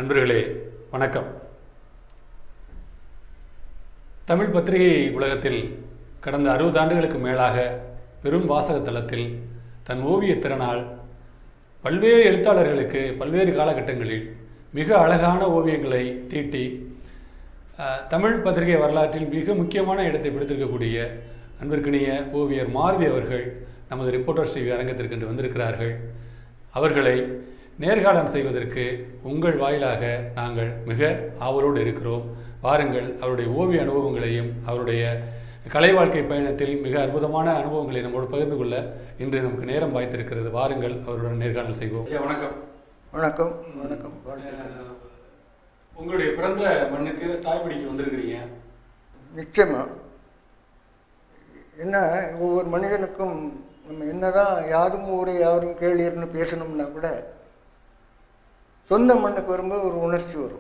நண்பர்களே வணக்கம் தமிழ் பத்திரிகை உலகத்தில் கடந்த அறுபது ஆண்டுகளுக்கு மேலாக பெரும் வாசக தளத்தில் தன் ஓவியத் திறனால் பல்வேறு எழுத்தாளர்களுக்கு பல்வேறு காலகட்டங்களில் மிக அழகான ஓவியங்களை தீட்டி அஹ், தமிழ் பத்திரிகை வரலாற்றில் மிக முக்கியமான இடத்தை பிடித்திருக்கக்கூடிய அன்பிற்கினிய ஓவியர் மாருதி அவர்கள் நமது ரிப்போர்ட்டர்ஸ் டிவி அரங்கத்திற்கு இன்று வந்திருக்கிறார்கள் அவர்களை நேர்காணல் செய்வதற்கு உங்கள் வாயிலாக நாங்கள் மிக ஆவலோடு இருக்கிறோம் வாருங்கள் அவருடைய ஓவிய அனுபவங்களையும் அவருடைய கலை வாழ்க்கை பயணத்தில் மிக அற்புதமான அனுபவங்களை நம்மோடு பகிர்ந்து கொள்ள இன்று நமக்கு நேரம் வாய்த்திருக்கிறது வாருங்கள் அவருடன் நேர்காணல் செய்வோம் ஐயா வணக்கம் வணக்கம் வணக்கம் வாழ்த்துக்கள் அஹ், உங்களுடைய பிறந்த மண்ணுக்கு தாய்மடிக்கு வந்திருக்கிறீங்க நிச்சயமா என்ன ஒவ்வொரு மனிதனுக்கும் நம்ம என்னதான் யாரும் ஊரை யாரும் கேளீர்னு பேசணும்னா கூட சொந்த மண்ணுக்கு வரும்போது ஒரு உணர்ச்சி வரும்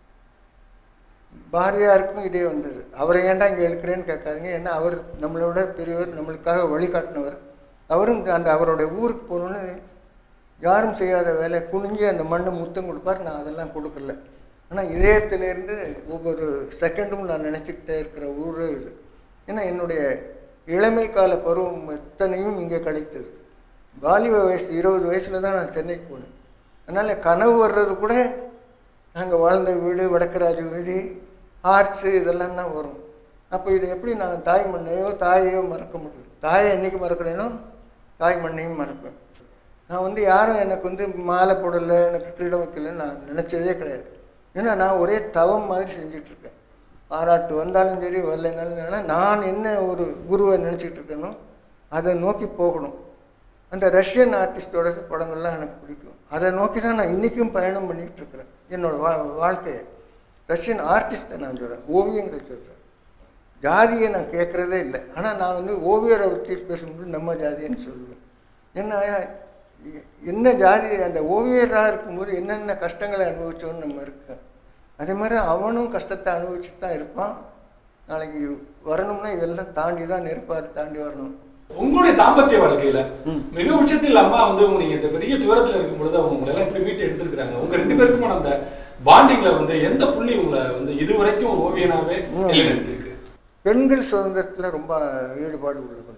பாரதியாருக்கும் இதே வந்தது அவரை ஏன்டா இங்கே எழுக்கிறேன்னு கேட்காதீங்க ஏன்னா அவர் நம்மளோட பெரியவர் நம்மளுக்காக வழிகாட்டினவர் அவரும் அந்த அவருடைய ஊருக்கு போகணுன்னு யாரும் செய்யாத வேலை குனிஞ்சு அந்த மண்ணை முத்தம் கொடுப்பார் நான் அதெல்லாம் கொடுக்கல ஆனால் இதயத்திலேருந்து ஒவ்வொரு செகண்டும் நான் நினச்சிக்கிட்டே இருக்கிற ஊர் இது ஏன்னா என்னுடைய இளமை கால பருவம் எத்தனையும் இங்கே கழித்தது வாலிப வயசு இருபது வயசில் தான் நான் சென்னைக்கு போனேன் அதனால் கனவு வர்றது கூட நாங்கள் வாழ்ந்த வீடு வடக்கராஜ வீதி ஆர்ட்ஸு இதெல்லாம் தான் வரும் அப்போ இது எப்படி நான் தாய் மண்ணையோ தாயையோ மறக்க முடியும் தாயை என்னைக்கு மறக்கிறேனோ தாய் மண்ணையும் மறப்பேன் நான் வந்து யாரும் எனக்கு வந்து மாலை போடலை எனக்கு கிரீடம் வைக்கலன்னு நான் நினச்சதே கிடையாது ஏன்னா நான் ஒரே தவம் மாதிரி செஞ்சிட்ருக்கேன் பாராட்டு வந்தாலும் சரி வரலைனாலும் சரி, ஆனா நான் என்ன ஒரு குருவை நினச்சிட்டு இருக்கேனோ அதை நோக்கி போகணும் அந்த ரஷ்யன் ஆர்டிஸ்டோட படங்கள்லாம் எனக்கு பிடிக்கும் அதை நோக்கி தான் நான் இன்றைக்கும் பயணம் பண்ணிகிட்டு இருக்கிறேன் என்னோட வா வாழ்க்கையை ரஷ்யன் ஆர்டிஸ்ட்டை நான் சொல்கிறேன் ஓவியங்களை சொல்கிறேன் ஜாதியை நான் கேட்குறதே இல்லை ஆனால் நான் வந்து ஓவியரை பற்றி பேசும்போது நம்ம ஜாதின்னு சொல்லுவேன் ஏன்னா எ- என்ன ஜாதி அந்த ஓவியராக இருக்கும்போது என்னென்ன கஷ்டங்களை அனுபவிச்சோன்னு நம்ம இருக்கோம் அதே மாதிரி அவனும் கஷ்டத்தை அனுபவிச்சுட்டு தான் இருப்பான் நாளைக்கு வரணும்னா இதெல்லாம் தாண்டி தான் நெருப்பாரு தாண்டி வரணும் உங்களுடைய தாம்பத்திய வாழ்க்கையில ம். மிக உச்சத்தில் அம்மா வந்து நீங்க இந்த பெரிய தூரத்துல இருக்கும் பொழுது அவங்க உங்களை எல்லாம் இப்படி மீட்டு எடுத்திருக்காங்க உங்க ரெண்டு பேருக்குமான அந்த பாண்டிங்ல வந்து எந்த புள்ளி உங்களை வந்து இதுவரைக்கும் ஓவியனாவே ம். நிலைநிறுத்திருக்கு பெண்கள் சுதந்திரத்தில் ரொம்ப ஈடுபாடு உள்ளவன்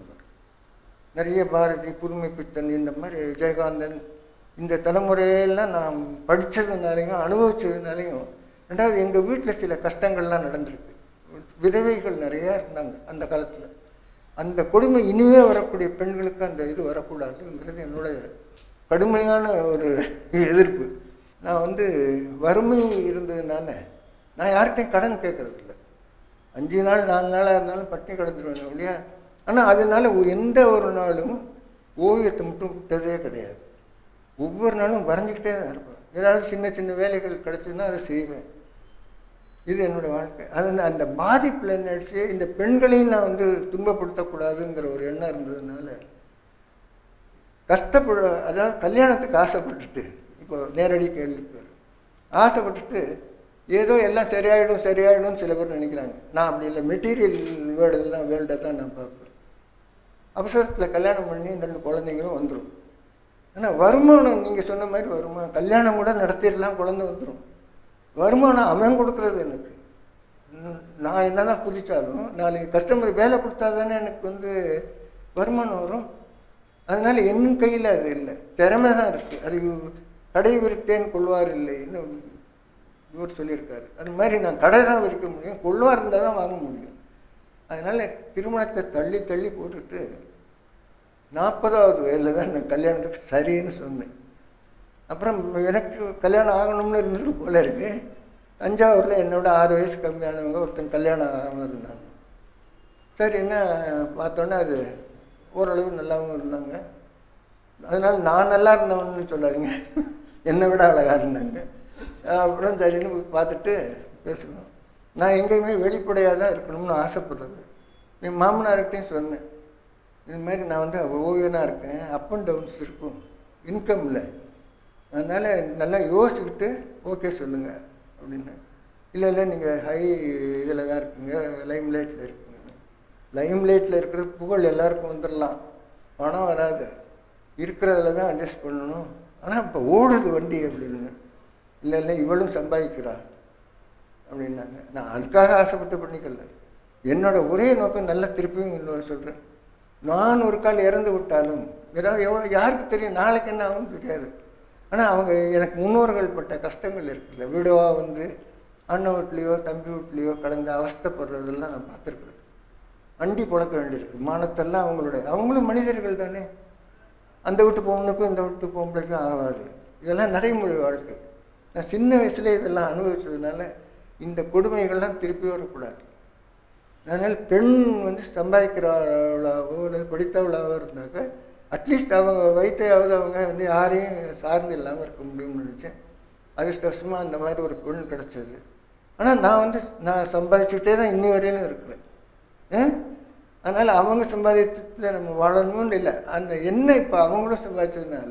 நிறைய பாரதி புதுமை பித்தன் இந்த மாதிரி விஜயகாந்தன் இந்த தலைமுறையெல்லாம் நான் படித்ததுனாலையும் அனுபவிச்சதுனாலையும் ரெண்டாவது எங்கள் வீட்டில் சில கஷ்டங்கள்லாம் நடந்திருக்கு விதவைகள் நிறையா இருந்தாங்க அந்த காலத்தில் அந்த கொடுமை இனிமே வரக்கூடிய பெண்களுக்கு அந்த இது வரக்கூடாதுங்கிறது என்னோட கடுமையான ஒரு எதிர்ப்பு நான் வந்து வறுமை இருந்ததுனால நான் யார்கிட்டையும் கடன் கேட்கறது இல்லை அஞ்சு நாள் நாலு நாளாக இருந்தாலும் பட்டினி கிடந்துருவேன் இல்லையா ஆனால் அதனால ஒ- எந்த ஒரு நாளும் ஓவியத்தை மட்டும் விட்டதே கிடையாது ஒவ்வொரு நாளும் வரைஞ்சிக்கிட்டே தான் இருப்பேன் ஏதாவது சின்ன சின்ன வேலைகள் கிடைச்சதுன்னா அதை செய்வேன் இது என்னோட வாழ்க்கை அது நான் அந்த பாதிப்பில் என்ன ஆயிடுச்சு இந்த பெண்களையும் நான் வந்து துன்பப்படுத்தக்கூடாதுங்கிற ஒரு எண்ணம் இருந்ததுனால கஷ்டப்பட அதாவது கல்யாணத்துக்கு ஆசைப்பட்டுட்டு இப்போ நேரடி கேள்விக்கு வரும். ஆசைப்பட்டுட்டு ஏதோ எல்லாம் சரியாயிடும் சரியாயிடும் சில பேர் நினைக்கிறாங்க நான் அப்படி இல்லை மெட்டீரியல் வேர்டு தான் வேர்ல்டை தான் நான் பார்ப்பேன் அவசரத்தில் கல்யாணம் பண்ணி இந்த ரெண்டு குழந்தைங்களும் வந்துடும் ஆனால் வருமானம் நீங்கள் சொன்ன மாதிரி வருமானம் கல்யாணம் கூட நடத்திடலாம் குழந்தை வந்துடும் வருமானம் அவன் கொடுக்குறது எனக்கு ம், நான் என்னதான் குதிச்சாலும் நாளைக்கு கஸ்டமர் வேலை கொடுத்தா தானே எனக்கு வந்து வருமானம் வரும் அதனால என் கையில் அது இல்லை திறமை தான் இருக்குது அது கடை விரித்தேன் கொள்வார் இல்லை இன்னும் இவர் சொல்லியிருக்காரு அது மாதிரி நான் கடை தான் விரிக்க முடியும் கொள்வார் இருந்தால் தான் வாங்க முடியும் அதனால் திருமணத்தை தள்ளி தள்ளி போட்டுட்டு நாற்பதாவது வயதில் தான் நான் கல்யாணத்துக்கு சரின்னு சொன்னேன் அப்புறம் எனக்கு கல்யாணம் ஆகணும்னு இருந்துட்டு போல இருக்கு தஞ்சாவூரில் என்னோட ஆறு வயசு கம்மியானவங்க ஒருத்தன் கல்யாணம் ஆகாமல் இருந்தாங்க சரி என்ன பார்த்தோன்னே அது ஓரளவு நல்லாவும் இருந்தாங்க அதனால நான் நல்லா இருந்தவன்னு சொல்லாதீங்க என்னை விட அழகாக இருந்தாங்க அப்புறம் சரின்னு போய் பார்த்துட்டு பேசணும் நான் எங்கேயுமே வெளிப்படையாக தான் இருக்கணும்னு ஆசைப்படுறது என் மாமனார்கிட்டையும் சொன்னேன் இது மாதிரி நான் வந்து ஓவியனாக இருக்கேன் அப் அண்ட் டவுன்ஸ் இருக்கும் இன்கம் இல்லை அதனால் நல்லா யோசிச்சுக்கிட்டு ஓகே சொல்லுங்கள் அப்படின்னு இல்லை இல்லை நீங்கள் ஹை இதில் தான் இருக்கீங்க லைம் லைட்டில் இருக்கீங்க லைம் லைட்டில் இருக்கிற புகழ் எல்லாருக்கும் வந்துடலாம் பணம் வராது இருக்கிறதுல தான் அட்ஜஸ்ட் பண்ணணும் ஆனால் இப்போ ஓடுது வண்டி அப்படின்னு இல்லை இல்லை இவளும் சம்பாதிக்கிறா அப்படின்னாங்க நான் அதுக்காக ஆசைப்பட்டு பண்ணிக்கல என்னோட ஒரே நோக்கம் நல்ல திருப்பியும் இன்னொரு சொல்கிறேன் நான் ஒரு கால் இறந்து விட்டாலும் ஏதாவது எவ்வளோ யாருக்கு தெரியும் நாளைக்கு என்ன ஆகும் தெரியாது ஆனால் அவங்க எனக்கு முன்னோர்கள் பட்ட கஷ்டங்கள் இருக்குல்ல வீடவா வந்து அண்ணன் வீட்லேயோ தம்பி வீட்லேயோ கடந்த அவஸ்தைப்படுறதெல்லாம் நான் பார்த்துருக்குறேன் அண்டி புழக்க வேண்டியிருக்கு மானத்தெல்லாம் அவங்களுடைய அவங்களும் மனிதர்கள் தானே அந்த வீட்டு பொண்ணுக்கும் இந்த வீட்டு பொம்பளைக்கும் ஆகாது இதெல்லாம் நடைமுறை வாழ்க்கை நான் சின்ன வயசுல இதெல்லாம் அனுபவிச்சதுனால இந்த கொடுமைகள்லாம் திருப்பி வரக்கூடாது அதனால் பெண் வந்து சம்பாதிக்கிறவளாவோ அல்லது படித்தவளாவோ இருந்தாக்க அட்லீஸ்ட் அவங்க வயிற்றையாவது அவங்க வந்து யாரையும் சார்ந்து இல்லாமல் இருக்க முடியும்னு நினச்சேன் அதிர்ஷ்டவசமாக அந்த மாதிரி ஒரு பெண் கிடச்சது ஆனால் நான் வந்து நான் சம்பாதிச்சுக்கிட்டே தான் இன்னி வரையிலும் இருக்கிறேன் ஏன் அதனால் அவங்க சம்பாதித்ததில் நம்ம வாழணும்னு இல்லை அந்த என்ன இப்போ அவங்களும் சம்பாதிச்சதுனால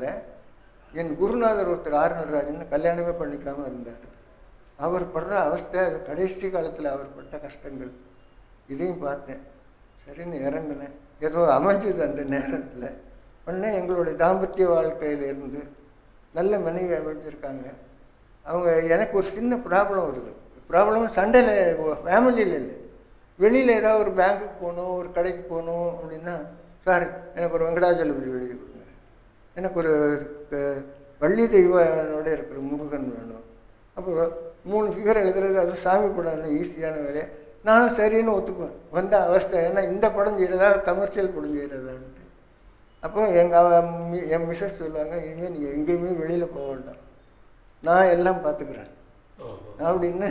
என் குருநாதர் ஒருத்தர் ஆர் நடராஜன் கல்யாணமே பண்ணிக்காமல் இருந்தார் அவர் படுற அவஸ்தை அது கடைசி காலத்தில் அவர் பட்ட கஷ்டங்கள் இதையும் பார்த்தேன் சரின்னு இறங்கினேன் ஏதோ அமைஞ்சது அந்த நேரத்தில் உடனே எங்களுடைய தாம்பத்திய வாழ்க்கையிலேருந்து நல்ல மனைவி அமைஞ்சிருக்காங்க அவங்க எனக்கு ஒரு சின்ன ப்ராப்ளம் வருது ப்ராப்ளம் சண்டையில் ஃபேமிலியில் இல்லை வெளியில் ஏதாவது ஒரு பேங்க்குக்கு போகணும் ஒரு கடைக்கு போகணும் அப்படின்னா சார் எனக்கு ஒரு வெங்கடாஜலபதி எழுதி கொடுங்க எனக்கு ஒரு க- வள்ளி தெய்வனோட இருக்கிற முருகன் வேணும் அப்போ மூணு ஃபிகர் எழுதுறது அது சாமி படம் ஈஸியான வேலை நானும் சரின்னு ஒத்துக்குவேன் வந்த அவஸ்தை ஏன்னா இந்த படம் செய்கிறதா கமர்ஷியல் படம் செய்கிறதான்ட்டு அப்போ எங்கள் என் மிஸ்ஸஸ் சொல்லுவாங்க இனிமேல் நீங்கள் எங்கேயுமே வெளியில் போக வேண்டாம் நான் எல்லாம் பார்த்துக்கிறேன் ஓ, ஓ. அப்படின்னு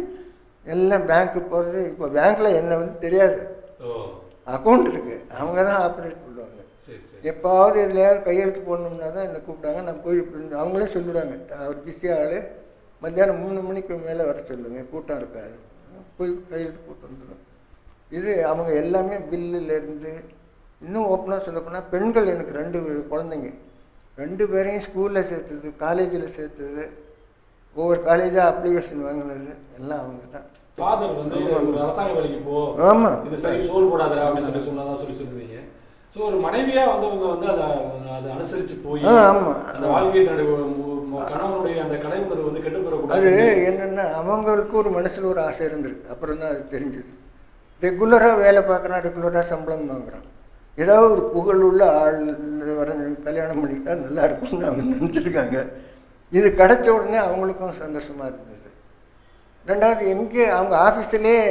எல்லாம் பேங்க்கு போகிறது இப்போ பேங்க்கில் என்ன வந்து தெரியாது ஓ அக்கௌண்ட் இருக்குது அவங்க தான் ஆப்ரேட் பண்ணுவாங்க சரி சரி எப்பாவது எதுலையாவது கையெழுத்து போடணும்னா தான் என்னை கூப்பிட்டாங்க நான் போய் print- அவங்களே சொல்லிடுவாங்க அவர் பிஸியாக ஆள் மத்தியானம் மூணு மணிக்கு மேலே வர சொல்லுங்க கூட்டம் இருக்காது போய் கையெழுத்து போட்டு வந்துடுவேன் இது அவங்க எல்லாமே பில்லுலேருந்து இன்னும் ஓப்பனாக சொல்லப்போனால் பெண்கள் எனக்கு ரெண்டு குழந்தைங்க ரெண்டு பேரையும் ஸ்கூலில் சேர்த்தது காலேஜில் சேர்த்தது ஒவ்வொரு காலேஜாக அப்ளிகேஷன் வாங்கினது எல்லாம் அவங்க தான் ஃபாதர் வந்து ஒரு அரசாங்க வேலைக்கு போ ஆமாம் இது சரி சோறு போடாதடா அப்படின்னு சொல்லி சொன்னதா சொல்லி சொல்லுவீங்க ஸோ ஒரு மனைவியா வந்தவங்க வந்து அதை அதை அனுசரிச்சு போய் ஆ, ஆமா. அந்த வாழ்க்கையை தன்னுடைய மு- மு- கணவனுடைய அந்த கலை உணர்வு வந்து கெட்டு அது போடக்கூடாது என்னென்னா அவங்களுக்கு ஒரு மனசில் ஒரு ஆசை இருந்திருக்கு அப்புறம் தான் அது தெரிஞ்சது ரெகுலராக வேலை பார்க்குறான் ரெகுலராக சம்பளம் வாங்குறான் ஏதாவது ஒரு புகழ் உள்ள ஆள் வர கல்யாணம் பண்ணிக்கிட்டா நல்லா இருக்கும்னு அவங்க நினச்சிருக்காங்க இது கிடைச்ச உடனே அவங்களுக்கும் சந்தோஷமாக இருந்தது ரெண்டாவது எங்கே அவங்க ஆஃபீஸ்லேயே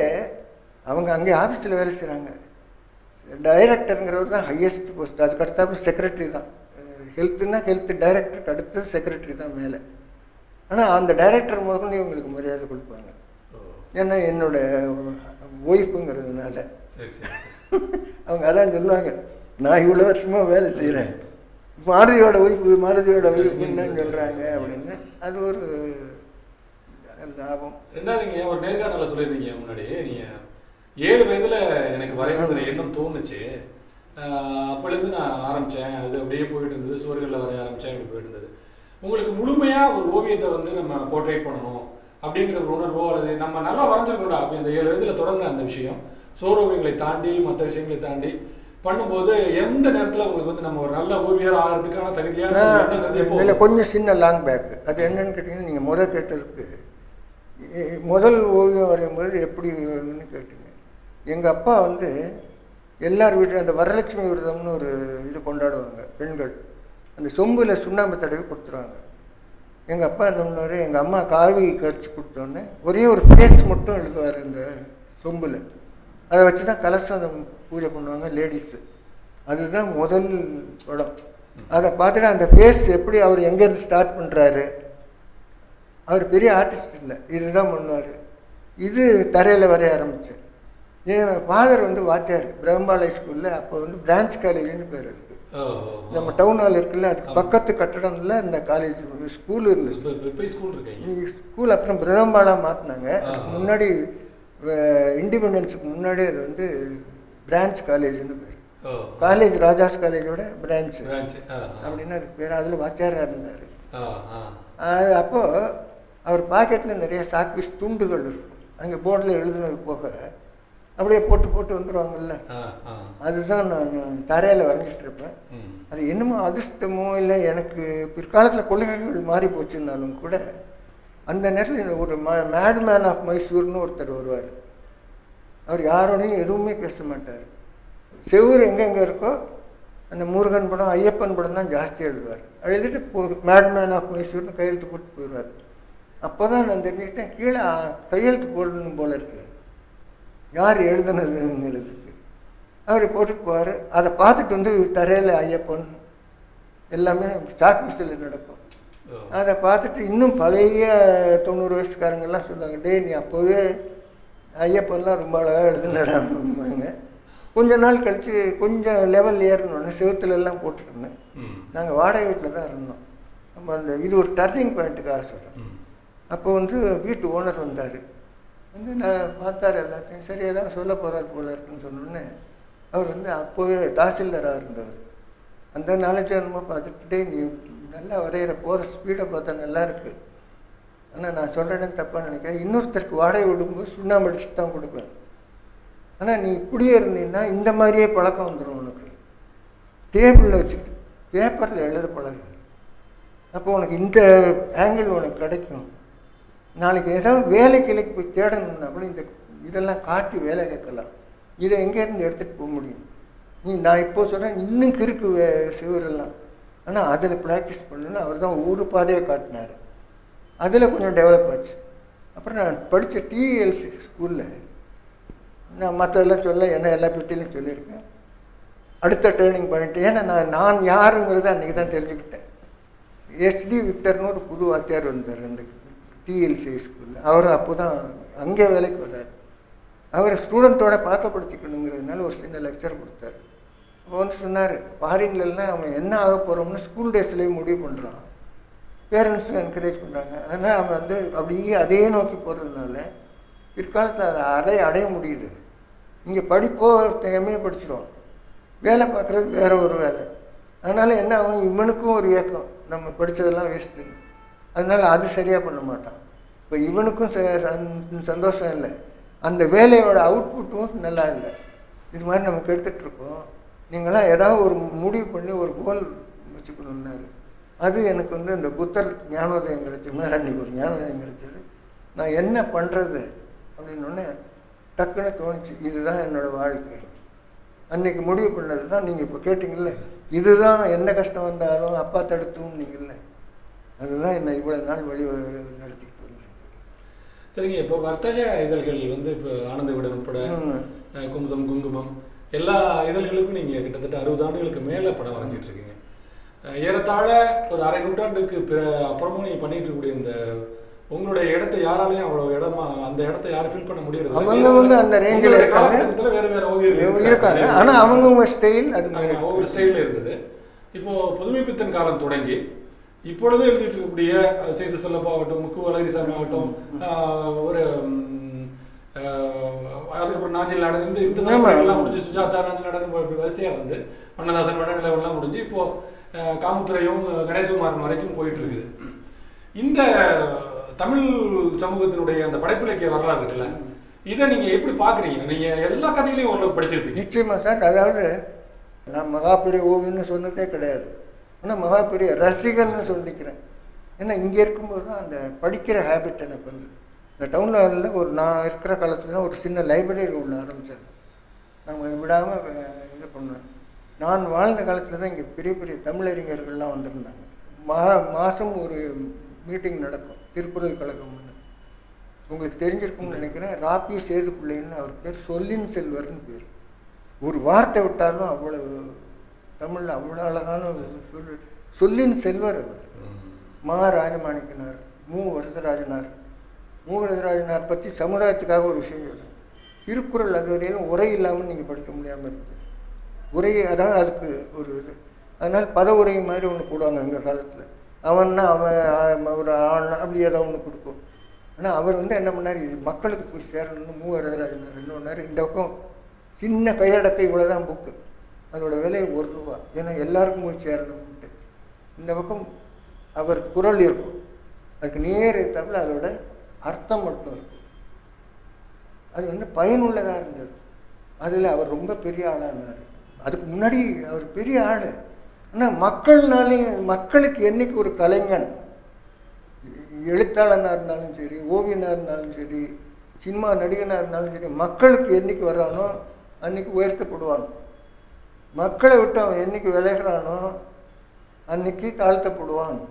அவங்க அங்கே ஆஃபீஸில் வேலை செய்கிறாங்க டைரக்டருங்கிறவர் தான் ஹையஸ்ட் போஸ்ட் அதுக்கு அடுத்தாப்புல செக்ரட்டரி தான் ஹெல்த்துனா ஹெல்த் டைரக்டருக்கு அடுத்து செக்ரட்டரி தான் மேலே ஆனால் அந்த டைரக்டர் முதற்கொண்டு இவங்களுக்கு மரியாதை கொடுப்பாங்க ஓ, ஏன்னா என்னோட ஒய்ஃபுங்கிறதுனால சரி சரி சரி அவங்க அதான் சொல்லுவாங்க நான் இவ்வளோ வருஷமாக வேலை செய்கிறேன் மாருதியோட ஒய்ஃபு மாருதியோட ஒய்ஃபுன்னு தான் சொல்கிறாங்க அப்படின்னு அது ஒரு லாபம் ரெண்டாவது நீங்க ஒரு நேர்காணல சொல்லியிருந்தீங்க முன்னாடி நீங்க ஏழு வயதுல எனக்கு வரைகிறதுல எண்ணம் தோணுச்சு ஆஹ் அப்போலேருந்து நான் ஆரம்பிச்சேன் அது அப்படியே போயிட்டு இருந்தது சுவர்களில் வரைய ஆரம்பிச்சேன் இப்படி போயிட்டு இருந்தது உங்களுக்கு முழுமையா ஒரு ஓவியத்தை வந்து நம்ம போர்ட்ரேட் பண்ணணும் அப்படிங்கிற ஒரு உணர்வோ அல்லது நம்ம நல்லா வரைஞ்சிருக்கோம்டா அப்படி அந்த ஏழு வயதுல தொடர்ந்த அந்த விஷயம் சோரோவியங்களை தாண்டி மற்ற விஷயங்களை தாண்டி பண்ணும்போது எந்த நேரத்துல உங்களுக்கு வந்து நம்ம ஒரு நல்ல ஓவியர் ஆகிறதுக்கான தகுதியான ஒரு எண்ணம் வந்து எப்போ இதில் கொஞ்சம் சின்ன லாங் பேக் அது என்னன்னு கேட்டிங்கன்னா நீங்கள் முதல் கேட்டதுக்கு எ- முதல் ஓவியம் வரையும் போது எப்படி வேணும்னு கேட்டீங்க எங்கள் அப்பா வந்து எல்லார் வீட்லையும் அந்த வரலட்சுமி விரதம்னு ஒரு இது கொண்டாடுவாங்க பெண்கள் அந்த சொம்பில் சுண்ணாம்பு தடவி கொடுத்துருவாங்க எங்கள் அப்பா என்ன பண்ணாரு எங்கள் அம்மா காவி கடிச்சு கொடுத்தோன்னே ஒரே ஒரு ஃபேஸ் மட்டும் எழுதுவார் இந்த சொம்பில் அதை வச்சு தான் கலசம் பூஜை பண்ணுவாங்க லேடிஸு அதுதான் முதல் படம் அதை பார்த்துட்டு அந்த ஃபேஸ் எப்படி அவர் எங்கேருந்து ஸ்டார்ட் பண்ணுறாரு அவர் பெரிய ஆர்டிஸ்ட் இல்லை இதுதான் பண்ணுவார் இது தரையில் வரைய ஆரம்பித்தேன் என் ஃபாதர் வந்து வாத்தியார் பிரம்பாலை ஸ்கூலில் அப்போ வந்து பிரான்ச் காலேஜ்னு பேர் அதுக்கு ஓ, ஓ, ஓ. நம்ம டவுன் ஹால் இருக்குல்ல அதுக்கு பக்கத்து கட்டடம்ல இந்த காலேஜ் ஸ்கூல் இருந்தது இப்ப- இப்ப- இப்ப ஸ்கூல் இருக்கீங்க நீ ஸ்கூல் அப்புறம் பிரதம்பாலா மாற்றினாங்க ஆ. அதுக்கு முன்னாடி இண்டிபெண்டன்ஸுக்கு முன்னாடி அது வந்து பிரான்ச் காலேஜ்னு பேர் ஓ காலேஜ் ராஜாஸ் காலேஜோட பிரான்ச் பிரான்ச் அப்படின்னு அதுக்கு பேர் அதில் வாத்தியாராக இருந்தார் ஆ ஆ அது அப்போ அவர் பாக்கெட்டில் நிறைய சாக்பீஸ் துண்டுகள் இருக்கும் அங்கே போர்டில் எழுதுனது போக அப்படியே போட்டு போட்டு வந்துடுவாங்கல்ல ஆ ஆ அதுதான் நான் தரையில் வரைஞ்சிட்டு இருப்பேன் ம் அது என்னமோ அதிர்ஷ்டமோ இல்லை எனக்கு பிற்காலத்தில் கொள்கைகள் மாறி போச்சுன்னாலும் கூட அந்த நேரத்தில் ஒரு ம மேட்மேன் ஆஃப் மைசூர்னு ஒருத்தர் வருவார் அவர் யாரோடையும் எதுவுமே பேச மாட்டார் செவுர் எங்கெங்கே இருக்கோ அந்த முருகன் படம் ஐயப்பன் படம் தான் ஜாஸ்தி எழுதுவார் எழுதிட்டு போ மேட்மேன் ஆஃப் மைசூர்னு கையெழுத்து போட்டு போயிடுவார் அப்போ தான் நான் தெரிஞ்சுக்கிட்டேன் கீழே ஆ, கையெழுத்து போடணும் போல இருக்கு யார் எழுதுனதுங்கிறதுக்கு அவர் போட்டுட்டு போவார் அதை பார்த்துட்டு வந்து தரையில் ஐயப்பன் எல்லாமே சாக் மிஸ்ஸில் நடக்கும் ஓ. அதை பார்த்துட்டு இன்னும் பழைய தொண்ணூறு வயசுக்காரங்கெல்லாம் சொல்லுவாங்க டேய் நீ அப்போவே ஐயப்பன்லாம் ரொம்ப அழகாக எழுதுனடாங்க கொஞ்ச நாள் கழித்து கொஞ்சம் லெவல் ஏறணுன்னு செவுத்துல எல்லாம் போட்டுருந்தேன் ம். நாங்கள் வாடகை வீட்டில் தான் இருந்தோம் நம்ம அந்த இது ஒரு டர்னிங் பாயிண்ட்டுக்காக சொல்கிறேன் ம். அப்போ வந்து வீட்டு ஓனர் வந்தார் வந்து நான் பார்த்தாரு எல்லாத்தையும் சரி ஏதாவது சொல்ல போகிறாரு போல இருக்குன்னு சொன்னோன்னே அவர் வந்து அப்போவே தாசில்தாராக இருந்தவர் அந்த நாலேஜ் என்னமோ பார்த்துக்கிட்டே நீ நல்லா வரைகிற போகிற ஸ்பீடை பார்த்தா நல்லா இருக்கு ஆனால் நான் சொல்கிறேன்னு தப்பாக நினைக்கிறேன் இன்னொருத்தருக்கு வாடகை விடும்போது சுண்ணாம்பு அடிச்சுட்டு தான் கொடுப்பேன் ஆனால் நீ இப்படியே இருந்தீங்கன்னா இந்த மாதிரியே பழக்கம் வந்துடும் உனக்கு டேபிளில் வச்சுட்டு பேப்பரில் எழுத பழகு அப்போ உனக்கு இந்த ஆங்கிள் உனக்கு கிடைக்கும் நாளைக்கு ஏதாவது வேலை கிளைக்கு போய் தேடணும்னா கூட இந்த இதெல்லாம் காட்டி வேலை கேட்கலாம் இதை எங்கேருந்து எடுத்துகிட்டு போக முடியும் நீ நான் இப்போ சொல்கிறேன் இன்னும் கிறுக்கு வே- சுவரெல்லாம் ஆனால் அதில் ப்ராக்டிஸ் பண்ணணும்னு அவர் தான் ஊர் பாதையை காட்டினார் அதில் கொஞ்சம் டெவலப் ஆச்சு அப்புறம் நான் படித்த டிஎல்சி ஸ்கூலில் நான் மற்றதெல்லாம் சொல்ல என்ன எல்லா பற்றிலையும் சொல்லியிருக்கேன் அடுத்த டேர்னிங் பாயிண்ட் ஏன்னா நான் நான் யாருங்கிறத அன்றைக்கி தான் தெரிஞ்சுக்கிட்டேன் எஸ்டி விக்டர்னு ஒரு புது வாத்தியார் வந்தார் அந்த டிஎல்சி ஸ்கூலில் அவர் அப்போ தான் அங்கே வேலைக்கு வர்றார் அவரை ஸ்டூடெண்ட்டோட பழக்கப்படுத்திக்கணுங்கிறதுனால ஒரு சின்ன லெக்சர் கொடுத்தாரு அப்போ வந்து சொன்னார் ஃபாரின்லலாம் அவன் என்ன ஆக போகிறோம்னு ஸ்கூல் டேஸ்லேயே முடிவு பண்ணுறான் பேரண்ட்ஸும் என்கரேஜ் பண்ணுறாங்க அதனால் அவன் வந்து அப்படியே அதே நோக்கி போகிறதுனால பிற்காலத்தில் அதை அடைய அடைய முடியுது இங்கே படிப்போ எம்ஏ படிச்சிடுவான் வேலை பார்க்குறது வேற ஒரு வேலை அதனால் என்ன ஆகும் இவனுக்கும் ஒரு ஏக்கம் நம்ம படித்ததெல்லாம் வேஸ்ட்டு அதனால் அது சரியாக பண்ண மாட்டான் இப்போ இவனுக்கும் ச- சந்~ சந்தோஷம் இல்லை அந்த வேலையோட அவுட்புட்டும் நல்லா இல்லை இது மாதிரி நமக்கு எடுத்துகிட்டு இருக்கோம் நீங்களாம் ஏதாவது ஒரு முடிவு பண்ணி ஒரு கோல் வச்சுக்கணுன்னாரு அது எனக்கு வந்து இந்த புத்தர் ஞானோதயம் கிடைச்ச மாதிரி அன்றைக்கி ஒரு ஞானோதயம் கிடைச்சது நான் என்ன பண்ணுறது அப்படின்னோடனே டக்குன்னு தோணுச்சு இதுதான் என்னோட வாழ்க்கை அன்னைக்கு முடிவு பண்ணது தான் நீங்கள் இப்போ கேட்டிங்கல்ல இதுதான் என்ன கஷ்டம் வந்தாலும் அப்பா தடுத்தும் நீங்கள்ல அதுதான் என்னை இவ்வளோ நாள் வழி நடத்திக்கிட்டு வந்திருக்கு சரிங்க இப்போ வர்த்தக இதழ்கள் வந்து இப்போ ஆனந்த விடன் உட்பட ம். அஹ், குமுதம் குங்குமம் எல்லா இதழ்களுக்கும் நீங்க கிட்டத்தட்ட அறுபது ஆண்டுகளுக்கு மேல படம் வரைஞ்சிட்டு இருக்கீங்க அஹ், ஏறத்தாழ ஒரு அரை நூற்றாண்டுக்கு பிற அப்புறமும் நீங்க பண்ணிட்டு இருக்கக்கூடிய இந்த உங்களுடைய இடத்தை யாராலையும் அவ்வளவு இடமா அந்த இடத்தை யாரும் ஃபில் பண்ண முடியறது இல்ல. அவங்க வந்து அந்த range ல உங்களுடைய இருக்காங்க. காலகட்டத்துல வேற வேற ஓவியர்கள் இருக்காங்க ஆனால் அவங்கவுங்க ஸ்டைல் அது மாதிரி ஆமா, ஒவ்வொரு ஸ்டைலில் இருந்தது இப்போ புதுமை பித்தன் காலம் தொடங்கி இப்பொழுது எழுதிட்டு இருக்கக்கூடிய அஹ், சேசு செல்லப்பா ஆகட்டும் முக்கு அழகிரிசாமி ஆகட்டும் ஆஹ், ஒரு ம், ஆஹ், அதுக்கப்புறம் நாஞ்சில் நடந்து இந்த இந்த ஆமா. எல்லாம் முடிஞ்சு சுஜாதா நாஞ்சில் நடந்து இப்படி வரிசையா வந்து வண்ணதாசன் வண்ணநிலவெல்லாம் எல்லாம் முடிஞ்சு இப்போ ஆஹ், காமுத்துறையும் கணேசகுமாரன் வரைக்கும் போயிட்டு இருக்குது இந்த தமிழ் சமூகத்தினுடைய அந்த படைப்பிலக்கிய வரலாறு இருக்குல்ல இதை நீங்க எப்படி பாக்குறீங்க நீங்க எல்லா கதைகளையும் ஓரளவு படிச்சிருப்பீங்க நிச்சயமா சார் அதாவது நான் மகாபெரிய ஓவியம்னு சொன்னதே கிடையாது ஆனால் மகாபெரிய ரசிகன்னு சொல்லிக்கிறேன் ஏன்னா இங்கே இருக்கும்போது தான் அந்த படிக்கிற ஹேபிட் எனக்கு வந்து இந்த டவுனில் ஒரு நான் இருக்கிற காலத்துல தான் ஒரு சின்ன லைப்ரரி ஒன்று ஆரம்பித்தேன் நாங்கள் விடாமல் இது பண்ணுவேன் நான் வாழ்ந்த காலத்தில் தான் இங்கே பெரிய பெரிய தமிழறிஞர்கள்லாம் வந்திருந்தாங்க மா மாதம் ஒரு மீட்டிங் நடக்கும் திருக்குறள் கழகம்னு உங்களுக்கு தெரிஞ்சிருக்கும்னு நினைக்கிறேன் ராப்பி சேது பிள்ளைன்னு அவர் பேர் சொல்லின் செல்வர்னு பேர் ஒரு வார்த்தை விட்டாலும் அவ்வளவு தமிழில் அவ்வளோ அழகான ஒரு சொல் சொல்லின் செல்வர் அவர் மா ராஜமாணிக்கனார் மு வரதராஜனார் மு வரதராஜனார் பற்றி சமுதாயத்துக்காக ஒரு விஷயம் சொல்கிறேன் திருக்குறள் அது வரையிலும் உரை இல்லாமல் நீங்கள் படிக்க முடியாமல் இருக்குது உரை அதாவது அதுக்கு ஒரு இது அதனால் பத உரை மாதிரி ஒன்று போடுவாங்க எங்கள் காலத்தில் அவன்னா அவன் அவன் ஒரு ஆண் அப்படி ஏதோ ஒன்று கொடுக்கும் ஆனால் அவர் வந்து என்ன பண்ணார் இது மக்களுக்கு போய் சேரணும்னு மூ வரதராஜனார் என்ன பண்ணார் இந்த பக்கம் சின்ன கையடக்க இவ்வளோ தான் புக்கு அதோட விலை ஒரு ரூபா ஏன்னா எல்லாருக்கும் போய் சேரணும்ட்டு இந்த பக்கம் அவர் குரல் இருக்கும் அதுக்கு நேர் தவிர அதோட அர்த்தம் மட்டும் இருக்கும் அது வந்து பயனுள்ளதாக இருந்தது அதில் அவர் ரொம்ப பெரிய ஆளாக இருந்தார் அதுக்கு முன்னாடி அவர் பெரிய ஆள் ஆனால் மக்கள்னாலே மக்களுக்கு என்னைக்கு ஒரு கலைஞன் எழுத்தாளனாக இருந்தாலும் சரி ஓவியனாக இருந்தாலும் சரி சினிமா நடிகனாக இருந்தாலும் சரி மக்களுக்கு என்னைக்கு வர்றானோ அன்னைக்கு உயர்த்தப்படுவான் மக்களை விட்டு அவன் என்னைக்கு விலகிறானோ அன்னைக்கு தாழ்த்தப்படுவான்